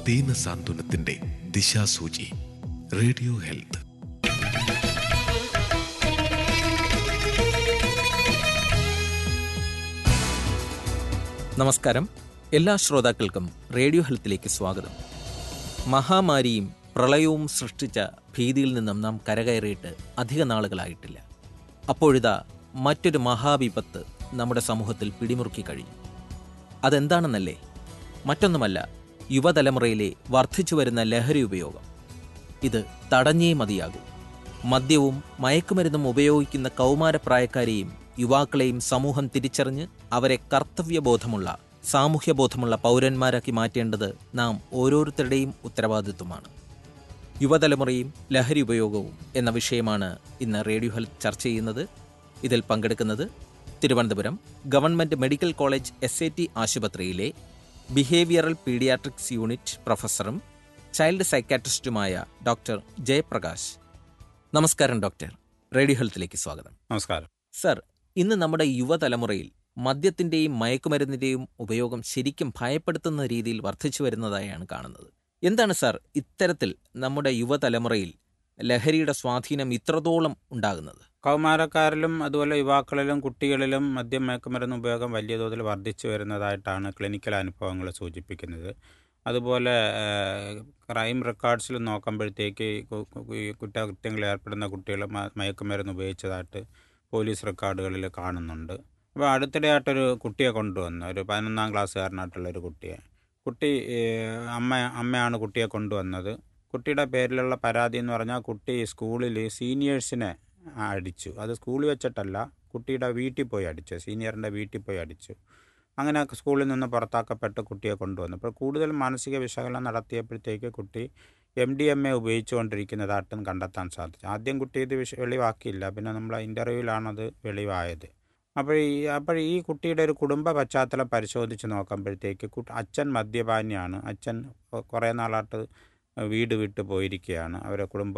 ദീന സാന്ത്വനത്തിന്റെ ദിശാസൂചി radio health നമസ്കാരം എല്ലാ ശ്രോതാക്കൾക്കും റേഡിയോ ഹെൽത്തിലേക്ക് സ്വാഗതം മഹാമാരിയും പ്രളയവും സൃഷ്ടിച്ച ഭീതിയിൽ നിന്നും നാം കരകയറിയിട്ട് അധിക നാളുകളായിട്ടില്ല അപ്പോഴിതാ മറ്റൊരു മഹാവിപത്ത് നമ്മുടെ സമൂഹത്തിൽ പിടിമുറുക്കി കഴിഞ്ഞു അതെന്താണെന്നല്ലേ മറ്റൊന്നുമല്ല യുവതലമുറയിലെ വർദ്ധിച്ചു വരുന്ന ലഹരി ഉപയോഗം ഇത് തടഞ്ഞേ മതിയാകൂ മദ്യവും മയക്കുമരുന്നും ഉപയോഗിക്കുന്ന കൗമാരപ്രായക്കാരെയും യുവാക്കളെയും സമൂഹം തിരിച്ചറിഞ്ഞ് അവരെ കർത്തവ്യബോധമുള്ള സാമൂഹ്യബോധമുള്ള പൗരന്മാരാക്കി മാറ്റേണ്ടത് നാം ഓരോരുത്തരുടെയും ഉത്തരവാദിത്വമാണ് യുവതലമുറയും ലഹരി ഉപയോഗവും എന്ന വിഷയമാണ് ഇന്ന് റേഡിയോ ഹെൽത്ത് ചർച്ച ചെയ്യുന്നത് ഇതിൽ പങ്കെടുക്കുന്നത് Thiruvananthapuram government medical college S A T ആശുപത്രിയിലെ ബിഹേവിയറൽ പീഡിയാട്രിക്സ് യൂണിറ്റ് പ്രൊഫസറും ചൈൽഡ് സൈക്കാട്രിസ്റ്റുമായ ഡോക്ടർ ജയപ്രകാശ് നമസ്കാരം ഡോക്ടർ റേഡിയോ ഹെൽത്തിലേക്ക് സ്വാഗതം നമസ്കാരം സർ ഇന്ന് നമ്മുടെ യുവതലമുറയിൽ മദ്യത്തിന്റെയും മയക്കുമരുന്നിന്റെയും ഉപയോഗം ശരിക്കും ഭയപ്പെടുത്തുന്ന രീതിയിൽ വർദ്ധിച്ചു വരുന്നതായാണ് കാണുന്നത് എന്താണ് സാർ ഇത്തരത്തിൽ നമ്മുടെ യുവതലമുറയിൽ ലഹരിയുടെ സ്വാധീനം ഇത്രത്തോളം ഉണ്ടാകുന്നത് കൗമാരക്കാരിലും അതുപോലെ യുവാക്കളിലും കുട്ടികളിലും മദ്യം മയക്കുമരുന്ന് ഉപയോഗം വലിയ തോതിൽ വർദ്ധിച്ചു വരുന്നതായിട്ടാണ് ക്ലിനിക്കൽ അനുഭവങ്ങൾ സൂചിപ്പിക്കുന്നത് അതുപോലെ ഏഹ്, ക്രൈം റെക്കോർഡ്സിൽ നോക്കുമ്പോഴത്തേക്ക് ഈ കു- കു- ഈ കുറ്റകൃത്യങ്ങളിൽ ഏർപ്പെടുന്ന കുട്ടികൾ മ- മയക്കുമരുന്ന് ഉപയോഗിച്ചതായിട്ട് പോലീസ് റെക്കോർഡുകളിൽ കാണുന്നുണ്ട് അപ്പോൾ അടുത്തിടെയായിട്ടൊരു കുട്ടിയെ കൊണ്ടുവന്നു ഒരു പതിനൊന്നാം ക്ലാസ്സുകാരനായിട്ടുള്ള ഒരു കുട്ടിയെ കുട്ടി ഏഹ്, അമ്മ അമ്മയാണ് കുട്ടിയെ കൊണ്ടുവന്നത് കുട്ടിയുടെ പേരിലുള്ള പരാതി എന്ന് പറഞ്ഞാൽ കുട്ടി സ്കൂളിൽ സീനിയേഴ്സിനെ അടിച്ചു അത് സ്കൂളിൽ വെച്ചിട്ടല്ല കുട്ടിയുടെ വീട്ടിൽ പോയി അടിച്ചു സീനിയറിൻ്റെ വീട്ടിൽ പോയി അടിച്ചു അങ്ങനെ സ്കൂളിൽ നിന്ന് പുറത്താക്കപ്പെട്ട് കുട്ടിയെ കൊണ്ടുവന്നു അപ്പോൾ കൂടുതൽ മാനസിക വിശകലനം നടത്തിയപ്പോഴത്തേക്ക് കുട്ടി എം ഡി എം എ ഉപയോഗിച്ചുകൊണ്ടിരിക്കുന്നതായിട്ടും കണ്ടെത്താൻ സാധിച്ചു ആദ്യം കുട്ടി ഇത് വിഷ വെളിവാക്കിയില്ല പിന്നെ നമ്മൾ ഇൻ്റർവ്യൂവിലാണത് വെളിവായത് അപ്പോൾ ഈ അപ്പോൾ ഈ കുട്ടിയുടെ ഒരു കുടുംബ പശ്ചാത്തലം പരിശോധിച്ച് നോക്കുമ്പോഴത്തേക്ക് കുട്ടി അച്ഛൻ മദ്യപാനിയാണ് അച്ഛൻ കുറേ നാളായിട്ട് വീട് വിട്ട് പോയിരിക്കുകയാണ് അവരെ കുടുംബം